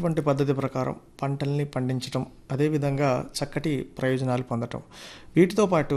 చెప్పినటువంటి పద్ధతి ప్రకారం పంటల్ని పండించటం అదేవిధంగా చక్కటి ప్రయోజనాలు పొందటం వీటితో పాటు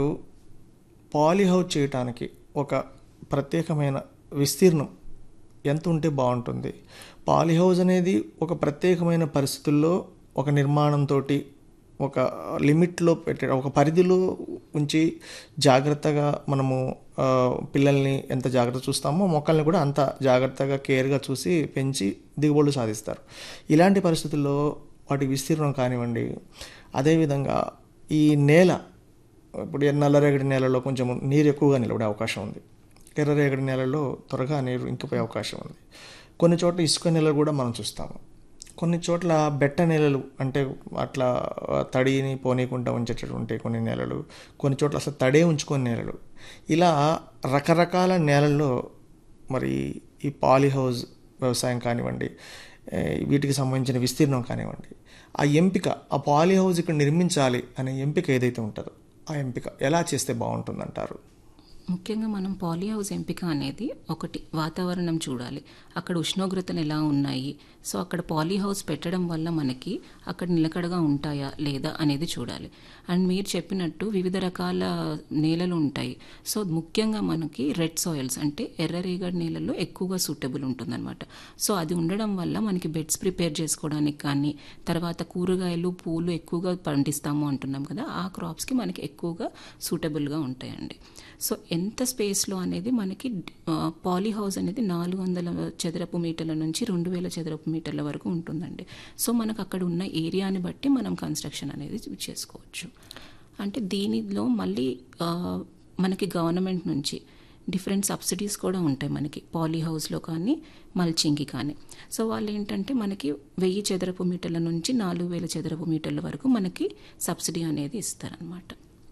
పాలీహౌస్ చేయటానికి ఒక ప్రత్యేకమైన విస్తీర్ణం ఎంత ఉంటే బాగుంటుంది పాలీహౌస్ అనేది ఒక ప్రత్యేకమైన పరిస్థితుల్లో ఒక నిర్మాణంతో ఒక లిమిట్లో పెట్టే ఒక పరిధిలో ఉంచి జాగ్రత్తగా మనము ఆ, పిల్లల్ని ఎంత జాగ్రత్త చూస్తామో మొక్కల్ని కూడా అంత జాగ్రత్తగా కేర్గా చూసి పెంచి దిగుబడులు సాధిస్తారు ఇలాంటి పరిస్థితుల్లో వాటి విస్తీర్ణం కానివ్వండి అదేవిధంగా ఈ నేల ఇప్పుడు ఈ నల్లరేగడి నేలలో కొంచెం నీరు ఎక్కువగా నిలబడే అవకాశం ఉంది ఎర్రరేగడి నేలలో త్వరగా నీరు ఇంకిపోయే అవకాశం ఉంది కొన్ని చోట్ల ఇసుక నేలలు కూడా మనం చూస్తాము కొన్ని చోట్ల బెట్ట నేలలు అంటే అట్లా తడిని పోనీయకుండా ఉంచేటటువంటి కొన్ని నేలలు కొన్ని చోట్ల అసలు తడే ఉంచుకొని నేలలు ఇలా రకరకాల నేలల్లో మరి ఈ పాలీహౌస్ వ్యవసాయం కానివ్వండి ఏ, వీటికి సంబంధించిన విస్తీర్ణం కానివ్వండి ఆ ఎంపిక ఆ పాలీహౌస్ ఇక్కడ నిర్మించాలి అనే ఎంపిక ఏదైతే ఉంటుందో ఆ ఎంపిక ఎలా చేస్తే బాగుంటుందంటారు ముఖ్యంగా మనం పాలీ హౌస్ ఎంపిక అనేది ఒకటి వాతావరణం చూడాలి అక్కడ ఉష్ణోగ్రతలు ఎలా ఉన్నాయి సో అక్కడ పాలీ హౌస్ పెట్టడం వల్ల మనకి అక్కడ నిలకడగా ఉంటాయా లేదా అనేది చూడాలి అండ్ మీరు చెప్పినట్టు వివిధ రకాల నేలలు ఉంటాయి సో ముఖ్యంగా మనకి రెడ్ సాయిల్స్ అంటే ఎర్రరేగడి నేలల్లో ఎక్కువగా సూటబుల్ ఉంటుందన్నమాట సో అది ఉండడం వల్ల మనకి బెడ్స్ ప్రిపేర్ చేసుకోవడానికి కానీ తర్వాత కూరగాయలు పూలు ఎక్కువగా పండిస్తాము అంటున్నాం కదా ఆ క్రాప్స్కి మనకి ఎక్కువగా సూటబుల్గా ఉంటాయండి సో ఎంత స్పేస్లో అనేది మనకి పాలీ హౌస్ అనేది నాలుగు వందల చదరపు మీటర్ల నుంచి రెండు వేల చదరపు మీటర్ల వరకు ఉంటుందండి సో మనకు అక్కడ ఉన్న ఏరియాని బట్టి మనం కన్స్ట్రక్షన్ అనేది చేసుకోవచ్చు అంటే దీనిలో మళ్ళీ ఆ, మనకి గవర్నమెంట్ నుంచి డిఫరెంట్ సబ్సిడీస్ కూడా ఉంటాయి మనకి పాలీ హౌస్లో కానీ మల్చింగ్కి కానీ సో వాళ్ళు ఏంటంటే మనకి వెయ్యి చదరపు మీటర్ల నుంచి నాలుగు వేల చదరపు మీటర్ల వరకు మనకి సబ్సిడీ అనేది ఇస్తారనమాట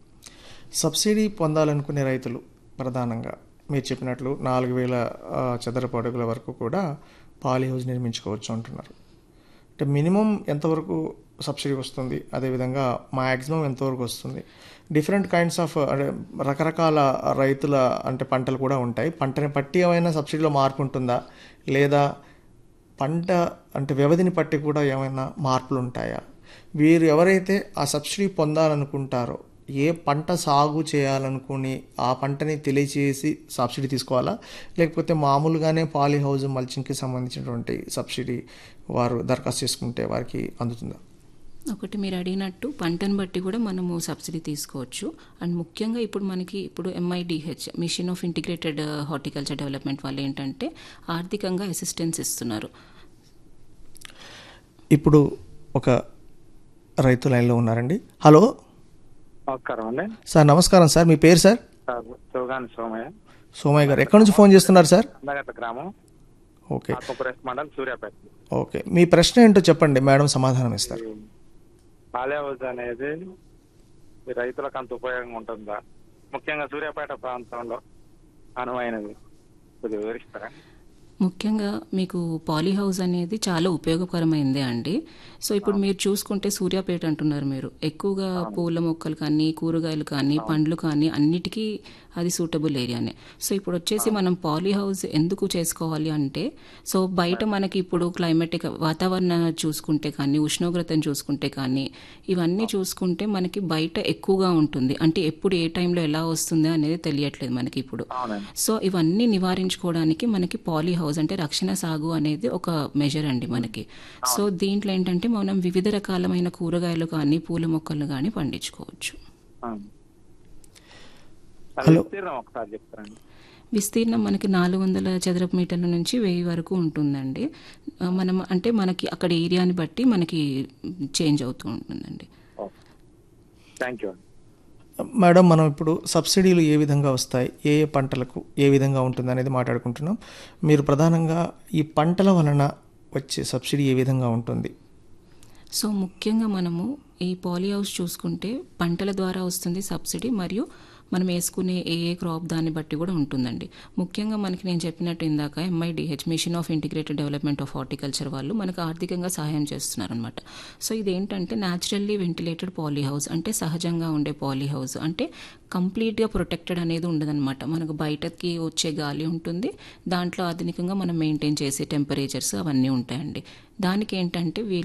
సబ్సిడీ పొందాలనుకునే రైతులు ప్రధానంగా మీరు చెప్పినట్లు నాలుగు వేల ఆ, చదరపు అడుగుల వరకు కూడా పాలీ హౌస్ నిర్మించుకోవచ్చు అంటున్నారు అంటే మినిమం ఎంతవరకు సబ్సిడీ వస్తుంది అదేవిధంగా మ్యాక్సిమం ఎంతవరకు వస్తుంది డిఫరెంట్ కైండ్స్ ఆఫ్ అంటే రకరకాల రైతుల అంటే పంటలు కూడా ఉంటాయి పంటని పట్టి ఏమైనా సబ్సిడీలో మార్పు ఉంటుందా లేదా పంట అంటే వ్యవధిని పట్టి కూడా ఏమైనా మార్పులు ఉంటాయా వీరు ఎవరైతే ఆ సబ్సిడీ పొందాలనుకుంటారో ఏ పంట సాగు చేయాలనుకుని ఆ పంటని తెలియచేసి సబ్సిడీ తీసుకోవాలా లేకపోతే మామూలుగానే పాలీ హౌస్ మల్చింగ్కి సంబంధించినటువంటి సబ్సిడీ వారు దరఖాస్తు చేసుకుంటే వారికి అందుతుందా ఒకటి మీరు అడిగినట్టు పంటను బట్టి కూడా మనము సబ్సిడీ తీసుకోవచ్చు అండ్ ముఖ్యంగా ఇప్పుడు మనకి ఇప్పుడు M I D H mission of integrated horticulture development వాళ్ళు ఏంటంటే ఆర్థికంగా అసిస్టెన్స్ ఇస్తున్నారు ఇప్పుడు ఒక రైతు లైన్లో ఉన్నారండి హలో నమస్కారం అండి సార్ నమస్కారం సార్ మీ పేరు సార్ సార్ శివగాని సోమయ్య సోమయ్య గారు ఎక్కడి నుంచి ఫోన్ చేస్తున్నారు సార్ అందగట్ట గ్రామం ఓకే ఆత్మపురేష్ మండల్ సూర్యాపేట ఓకే మీ ప్రశ్న ఏంటో చెప్పండి మేడం సమాధానం ఇస్తారు పాలే హౌస్ అనేది ఈ రైతులకు అంత ఉపయోగంగా ఉంటుందా ముఖ్యంగా సూర్యాపేట ప్రాంతంలో అనువైనది కొద్దిగా వివరిస్తారా ముఖ్యంగా మీకు పాలీ హౌస్ అనేది చాలా ఉపయోగకరమైందే అండి సో ఇప్పుడు మీరు చూసుకుంటే సూర్యాపేట అంటున్నారు మీరు ఎక్కువగా పూల మొక్కలు కానీ కూరగాయలు కానీ పండ్లు కానీ అన్నిటికీ అది సూటబుల్ ఏరియానే సో ఇప్పుడు వచ్చేసి మనం పాలీ హౌస్ ఎందుకు చేసుకోవాలి అంటే సో బయట మనకి ఇప్పుడు క్లైమేటిక్ వాతావరణ చూసుకుంటే కానీ ఉష్ణోగ్రతను చూసుకుంటే కానీ ఇవన్నీ చూసుకుంటే మనకి బయట ఎక్కువగా ఉంటుంది అంటే ఎప్పుడు ఏ టైంలో ఎలా వస్తుంది అనేది తెలియట్లేదు మనకి ఇప్పుడు అవునండి సో ఇవన్నీ నివారించుకోవడానికి మనకి పాలీ హౌస్ అంటే రక్షణ సాగు అనేది ఒక మెజర్ అండి మనకి సో దీంట్లో ఏంటంటే మనం వివిధ రకాలమైన కూరగాయలు కానీ పూల మొక్కలు కానీ పండించుకోవచ్చు ఆ. అది హలో. విస్తీర్ణం ఒకసారి చెప్తారండి విస్తీర్ణం మనకి నాలుగు వందల చదరపు మీటర్ల నుంచి వెయ్యి వరకు ఉంటుందండి ఆ, మనం అంటే మనకి అక్కడ ఏరియాని బట్టి మనకి చేంజ్ అవుతూ ఉంటుందండి ఓకే థ్యాంక్ యూ అండి మేడం మనం ఇప్పుడు సబ్సిడీలు ఏ విధంగా వస్తాయి ఏ ఏ పంటలకు ఏ విధంగా ఉంటుంది అనేది మాట్లాడుకుంటున్నాం మీరు ప్రధానంగా ఈ పంటల వలన వచ్చే సబ్సిడీ ఏ విధంగా ఉంటుంది సో ముఖ్యంగా మనము ఈ పాలీ హౌస్ చూసుకుంటే పంటల ద్వారా వస్తుంది సబ్సిడీ మరియు మనం వేసుకునే ఏ ఏ క్రాప్ దాన్ని బట్టి కూడా ఉంటుందండి ముఖ్యంగా మనకి నేను చెప్పినట్టు ఇందాక M I D H mission of integrated development of horticulture వాళ్ళు మనకు ఆర్థికంగా సహాయం చేస్తున్నారు అనమాట సో ఇదేంటంటే న్యాచురల్లీ వెంటిలేటెడ్ పాలీ హౌస్ అంటే సహజంగా ఉండే పాలీ హౌస్ అంటే కంప్లీట్గా ప్రొటెక్టెడ్ అనేది ఉండదన్నమాట మనకు బయటకి వచ్చే గాలి ఉంటుంది దాంట్లో ఆధునికంగా మనం మెయింటైన్ చేసే టెంపరేచర్స్ అవన్నీ ఉంటాయండి దానికి ఏంటంటే వీళ్ళు